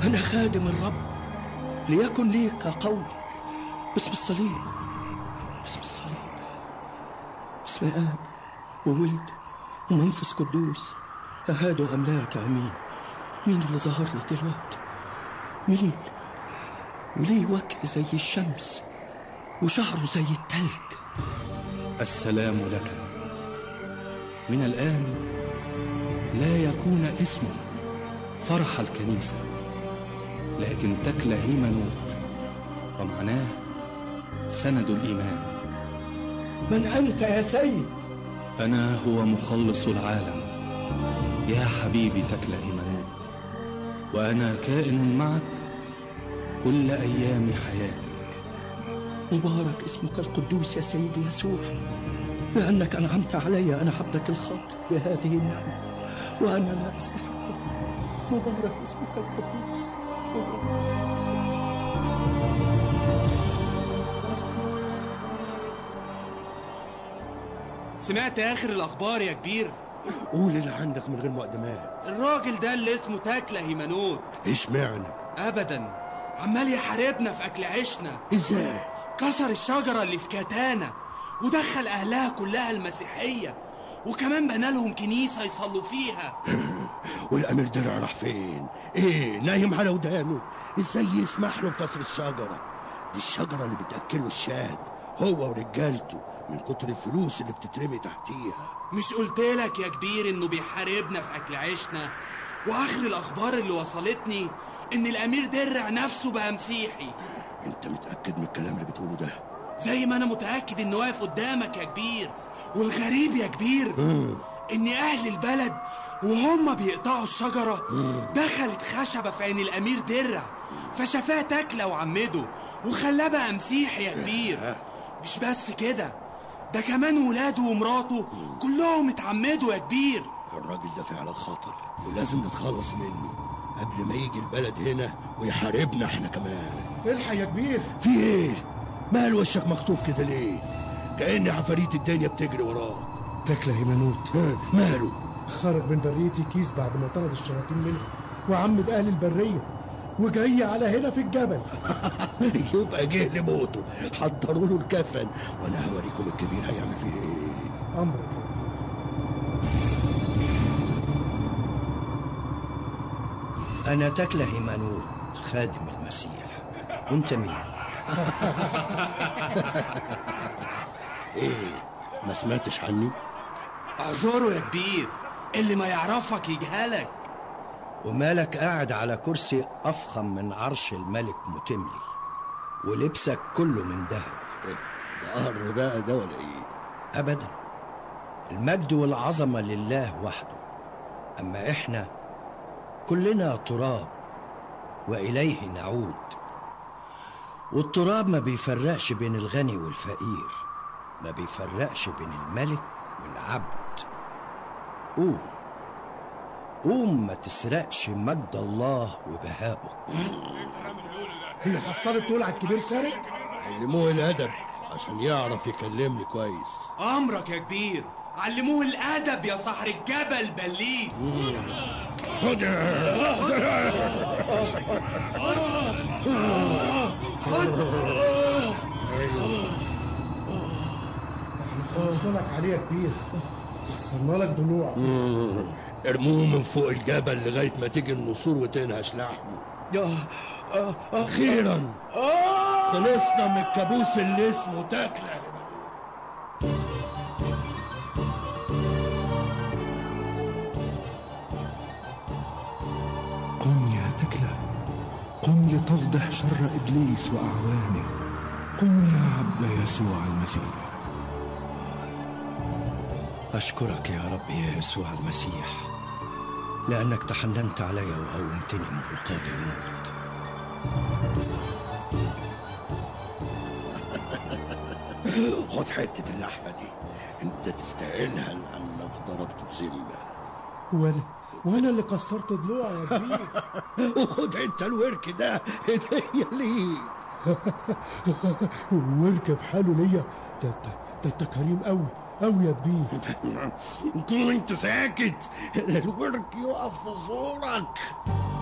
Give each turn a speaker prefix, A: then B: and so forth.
A: أنا خادم الرب ليكن لي كقولك باسم الصليب باسم الصليب باسم آب وولد ومنفس قدوس أهادوا أملاك أمين مين اللي ظهر لي دلوقتي مين وليه وجه زي الشمس وشعره زي التلج
B: السلام لك من الآن لا يكون اسمه فرح الكنيسة لكن تكلى هيمنوت ومعناه سند الإيمان
A: من أنت يا سيد
B: أنا هو مخلص العالم يا حبيبي تكلى هيمنوت وأنا كائن معك كل أيام حياتك
A: مبارك اسمك القدوس يا سيدي يسوع لأنك أنعمت علي أنا عبدك الخاطئ بهذه النعمة وأنا لا أستحق مبارك اسمك القدوس
C: سمعت اخر الاخبار يا كبير
D: قول اللي عندك من غير مقدمات
C: الراجل ده اللي اسمه تاكله هيمنوت
D: ايش معنى
C: ابدا عمال يحاربنا في اكل عيشنا
D: ازاي
C: كسر الشجره اللي في كاتانا ودخل اهلها كلها المسيحيه وكمان بنى لهم كنيسه يصلوا فيها
D: والامير درع راح فين ايه نايم على ودانه ازاي يسمح له بكسر الشجره دي الشجره اللي بتاكله الشاد هو ورجالته من كتر الفلوس اللي بتترمي تحتيها
C: مش قلت لك يا كبير انه بيحاربنا في اكل عيشنا واخر الاخبار اللي وصلتني ان الامير درع نفسه بقى مسيحي
D: انت متاكد من الكلام اللي بتقوله ده
C: زي ما انا متاكد انه واقف قدامك يا كبير والغريب يا كبير ان اهل البلد وهم بيقطعوا الشجره دخلت خشبه في عين الامير درع فشافاه تاكله وعمده وخلاه بقى مسيحي يا كبير مش بس كده ده كمان ولاده ومراته كلهم اتعمدوا يا كبير
D: الراجل ده فعلا خطر ولازم نتخلص منه قبل ما يجي البلد هنا ويحاربنا احنا كمان
E: الحق يا كبير
D: في ايه مال وشك مخطوف كده ليه كأن عفاريت الدنيا بتجري وراه
E: تكله هيمنوت
D: ها، ماله
E: خرج من برية كيس بعد ما طرد الشياطين منه وعمد أهل البرية وجاي على هنا في الجبل
D: يبقى جه لموته حضروا له الكفن وانا هوريكم الكبير هيعمل فيه ايه
E: أمرك
A: أنا تكله هيمانوت خادم المسيح وأنت مين؟
D: ايه ما سمعتش عني
C: اعذره يا كبير اللي ما يعرفك يجهلك
A: ومالك قاعد على كرسي أفخم من عرش الملك متملي ولبسك كله من ذهب
D: إيه؟ ده قهر بقى ده ولا ايه
A: أبدا المجد والعظمة لله وحده أما إحنا كلنا تراب وإليه نعود والتراب ما بيفرقش بين الغني والفقير ما بيفرقش بين الملك والعبد قوم قوم ما تسرقش مجد الله وبهائه
E: هي حصلت تقول على الكبير سارق
D: علموه الادب عشان يعرف يكلمني كويس
C: امرك يا كبير علموه الادب يا صاحر الجبل بليد
D: خد
E: خلصنا لك عليه يا كبير خسرنا لك ضلوع
D: ارموه من فوق الجبل لغايه ما تيجي النسور وتنهش لحمه اخيرا خلصنا من الكابوس اللي اسمه تاكله
F: قم يا تكلة قم لتفضح شر إبليس وأعوانه قم يا عبد يسوع المسيح
A: أشكرك يا رب يا يسوع المسيح لأنك تحننت علي وهونتني من رقاب الموت
D: خد حته اللحمه دي انت تستاهلها لانك ضربت بذمه
E: وانا وانا اللي كسرت ضلوع يا كبير
D: وخد انت الورك ده هديه ليك
E: واركب حاله ليا ده ده ده انت كريم قوي قوي يا كبير
D: كنت ساكت الورك يقف في زورك